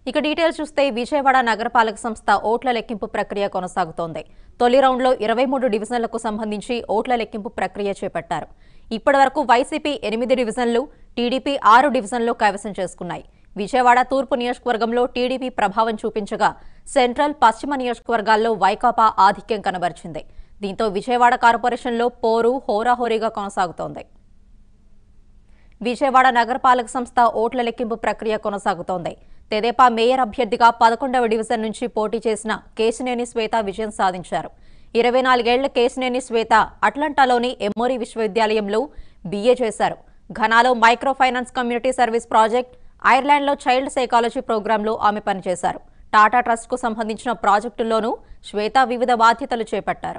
ఇక డీటెయిల్స్ చూస్తే విజయవాడ నగరపాలక సంస్థ ఓట్ల లెక్కింపు ప్రక్రియ కొనసాగుతోంది తొలి రౌండ్లో ఇరవై మూడు డివిజన్లకు సంబంధించి ఓట్ల లెక్కింపు ప్రక్రియ చేపట్టారు ఇప్పటివరకు వైసీపీ ఎనిమిది డివిజన్లు టీడీపీ ఆరు డివిజన్లు కైవసం చేసుకున్నాయి విజయవాడ తూర్పు నియోజకవర్గంలో టీడీపీ ప్రభావం చూపించగా సెంట్రల్ పశ్చిమ నియోజకవర్గాల్లో వైకాపా ఆధిక్యం కనబరిచింది దీంతో విజయవాడ కార్పొరేషన్లో పోరు హోరాహోరీగా కొనసాగుతోంది విజయవాడ నగరపాలక సంస్థ ఓట్ల లెక్కింపు ప్రక్రియ కొనసాగుతోంది తెదేపా మేయర్ అభ్యర్థిగా పదకొండవ డివిజన్ నుంచి పోటీ చేసిన కేశినేని శ్వేత విజయం సాధించారు ఇరవై నాలుగేళ్ల కేశినేని శ్వేత అట్లాంటాలోని ఎమ్మోరీ విశ్వవిద్యాలయంలో బీఏ చేశారు ఘనాలో micro finance community service project ఐర్లాండ్లో చైల్డ్ సైకాలజీ ప్రోగ్రాంలో ఆమె పనిచేశారు టాటా ట్రస్ట్కు సంబంధించిన ప్రాజెక్టుల్లోనూ శ్వేత వివిధ బాధ్యతలు చేపట్టారు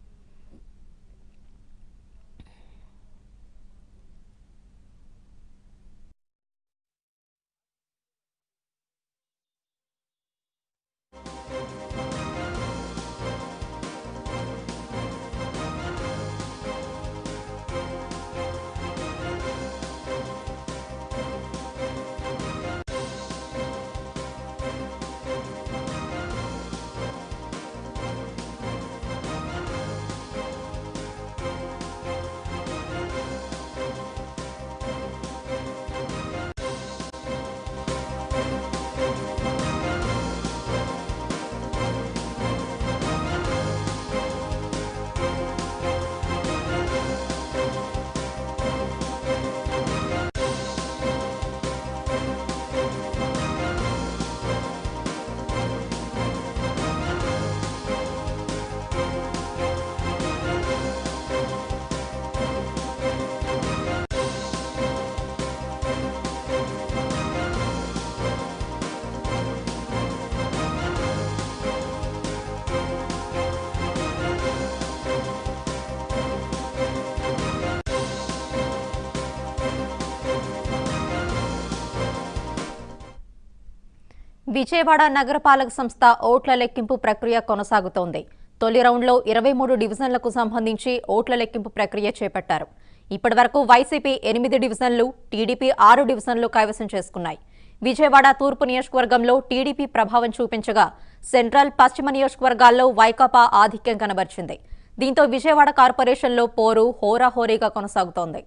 విజయవాడ నగరపాలక సంస్థ ఓట్ల లెక్కింపు ప్రక్రియ కొనసాగుతోంది తొలి రౌండ్లో ఇరవై మూడు డివిజన్లకు సంబంధించి ఓట్ల లెక్కింపు ప్రక్రియ చేపట్టారు ఇప్పటివరకు వైసీపీ ఎనిమిది డివిజన్లు టీడీపీ ఆరు డివిజన్లు కైవసం చేసుకున్నాయి విజయవాడ తూర్పు నియోజకవర్గంలో టీడీపీ ప్రభావం చూపించగా సెంట్రల్ పశ్చిమ నియోజకవర్గాల్లో వైకాపా ఆధిక్యం కనబరిచింది దీంతో విజయవాడ కార్పొరేషన్లో పోరు హోరాహోరీగా కొనసాగుతోంది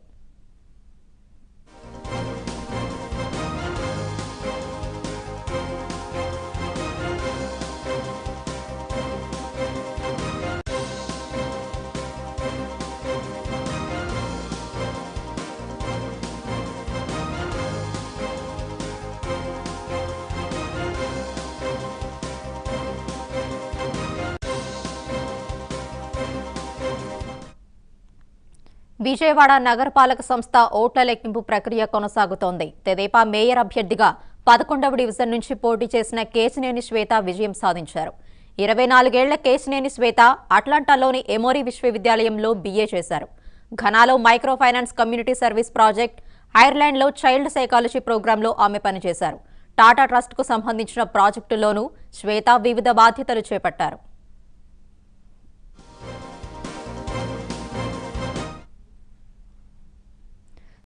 విజయవాడ నగరపాలక సంస్థ ఓట్ల లెక్కింపు ప్రక్రియ కొనసాగుతోంది తెదేపా మేయర్ అభ్యర్థిగా పదకొండవ డివిజన్ నుంచి పోటీ చేసిన కేశినేని శ్వేత విజయం సాధించారు ఇరవై నాలుగేళ్ల కేశినేని శ్వేత అట్లాంటాలోని ఎమోరీ విశ్వవిద్యాలయంలో బీఏ చేశారు ఘనాలో micro finance community service project ఐర్లాండ్లో చైల్డ్ సైకాలజీ ప్రోగ్రాంలో ఆమె పనిచేశారు టాటా ట్రస్ట్కు సంబంధించిన ప్రాజెక్టుల్లోనూ శ్వేత వివిధ బాధ్యతలు చేపట్టారు